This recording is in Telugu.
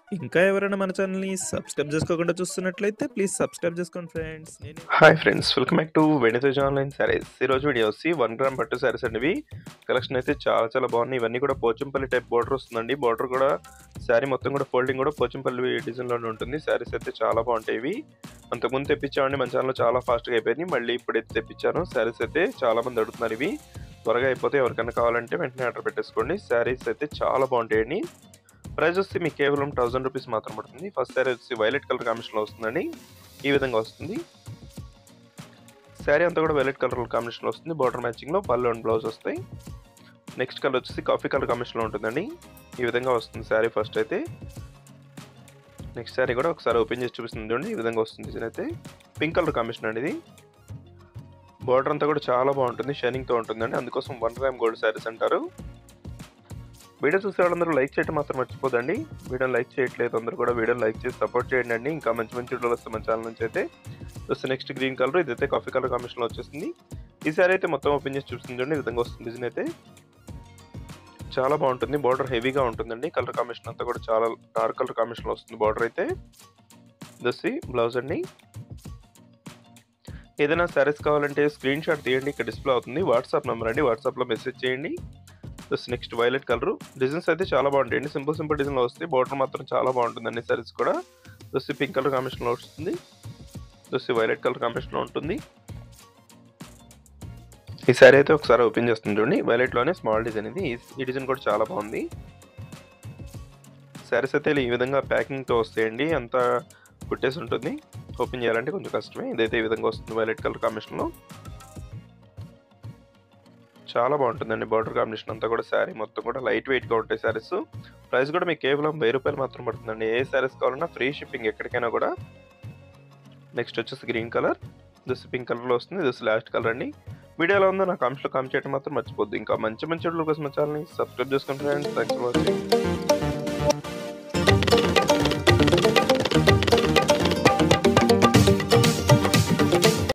ఇంకా ఎవరైనా మన ఛానల్‌ని సబ్స్క్రైబ్ చేసుకోకుండా చూస్తున్నట్లయితే ప్లీజ్ సబ్స్క్రైబ్ చేసుకోండి ఫ్రెండ్స్. నేను hi friends welcome back to వెనితేజ్ ఆన్లైన్ శారీస్ ఈరోజు వీడియో వచ్చి వన్ గ్రామ్ పట్టు శారీస్ అండి ఇవి కలెక్షన్ అయితే చాలా చాలా బాగున్నాయి ఇవన్నీ కూడా పోచంపల్లి టైప్ బోర్డర్ వస్తుందండి బోర్డర్ కూడా శారీ మొత్తం కూడా ఫోల్డింగ్ కూడా పోచంపల్లి డిజైన్లోనే ఉంటుంది శారీస్ అయితే చాలా బాగుంటాయి ఇవి అంతకుముందు తెప్పించామండి మన ఛానల్లో చాలా ఫాస్ట్గా అయిపోయింది మళ్ళీ ఇప్పుడైతే తెప్పించాను శారీస్ అయితే చాలా మంది అడుగుతున్నారు ఇవి త్వరగా అయిపోతే ఎవరికైనా కావాలంటే వెంటనే ఆర్డర్ పెట్టేసుకోండి శారీస్ అయితే చాలా బాగుంటాయండి ప్రైస్ వచ్చి మీకు కేవలం థౌసండ్ రూపీస్ మాత్రం పడుతుంది ఫస్ట్ శారీ వచ్చి వైలెట్ కలర్ కాంబినేషన్లో వస్తుందండి ఈ విధంగా వస్తుంది శారీ అంతా కూడా వైలెట్ కలర్ కాంబినేషన్లో వస్తుంది బార్డర్ మ్యాచింగ్లో పళ్ళు అండ్ బ్లౌజ్ వస్తాయి నెక్స్ట్ కలర్ వచ్చేసి కాఫీ కలర్ కాంబినేషన్లో ఉంటుందండి ఈ విధంగా వస్తుంది శారీ ఫస్ట్ అయితే నెక్స్ట్ శారీ కూడా ఒకసారి ఓపెన్ చేసి చూపిస్తుంది చూడండి ఈ విధంగా వస్తుంది డిజైన్ అయితే పింక్ కలర్ కాంబినేషన్ అండి ఇది బార్డర్ అంతా కూడా చాలా బాగుంటుంది షైనింగ్తో ఉంటుందండి అందుకోసం వన్ గ్రామ్ గోల్డ్ శారీస్ అంటారు వీడియో చూసే వాళ్ళందరూ లైక్ చేయడం మాత్రం మర్చిపోదండి వీడియోని లైక్ చేయట్లేదు అందరూ కూడా వీడియోని లైక్ చేసి సపోర్ట్ చేయండి అండి ఇంకా మంచి మంచి వీడియోలు వస్తాయి మన ఛానల్ నుంచి అయితే వస్తే నెక్స్ట్ గ్రీన్ కలర్ ఇదైతే కాఫీ కలర్ కాంబినేషన్లో వచ్చేసింది ఈ సారీ అయితే మొత్తం ఓపెన్ చేసి చూస్తుంది చూడండి ఈ విధంగా వస్తుంది డిజైన్ అయితే చాలా బాగుంటుంది బార్డర్ హెవీగా ఉంటుందండి కలర్ కాంబినేషన్ అంతా కూడా చాలా డార్క్ కలర్ కాంబినేషన్లో వస్తుంది బార్డర్ అయితే దసి బ్లౌజ్ అండి ఏదైనా శారీస్ కావాలంటే స్క్రీన్ షాట్ తీయండి ఇక్కడ డిస్ప్లే అవుతుంది వాట్సాప్ నెంబర్ అండి వాట్సాప్లో మెసేజ్ చేయండి plus next violet colour designs అయితే చాలా బాగుంటాయండి సింపుల్ సింపుల్ డిజైన్లో వస్తాయి బార్డర్ మాత్రం చాలా బాగుంటుంది అన్ని సారీస్ కూడా దోసి పింక్ కలర్ కాంబినేషన్లో వస్తుంది దోసి వైలెట్ కలర్ కాంబినేషన్లో ఉంటుంది ఈ సారీ అయితే ఒకసారి ఓపెన్ చేస్తుంది చూడండి వైలెట్లోనే స్మాల్ డిజైన్ ఇది ఈ డిజైన్ కూడా చాలా బాగుంది శారీస్ అయితే ఈ విధంగా ప్యాకింగ్తో వస్తాయండి అంతా కుట్టేసి ఉంటుంది ఓపెన్ చేయాలంటే కొంచెం కష్టమే ఇదైతే ఈ విధంగా వస్తుంది వైలెట్ కలర్ కాంబినేషన్లో చాలా బాగుంటుందండి బార్డర్ కాంబినేషన్ అంతా కూడా శారీ మొత్తం కూడా లైట్ వెయిట్గా ఉంటాయి శారీస్ ప్రైస్ కూడా మీకు కేవలం వెయ్యి రూపాయలు మాత్రం పడుతుందండి ఏ శారీస్ కావాలన్నా ఫ్రీ షిప్పింగ్ ఎక్కడికైనా కూడా నెక్స్ట్ వచ్చేసి గ్రీన్ కలర్ దిస్ పింక్ కలర్లో వస్తుంది దిస్ లాస్ట్ కలర్ అండి వీడియో ఎలా ఉందో నా కామెంట్స్లో కామెంట్ చేయడం మాత్రం మర్చిపోద్దు ఇంకా మంచి మంచి వీడియోల కోసం ఛానల్ని సబ్స్క్రైబ్ చేసుకుంటున్నాను థ్యాంక్స్ ఫర్ వాచింగ్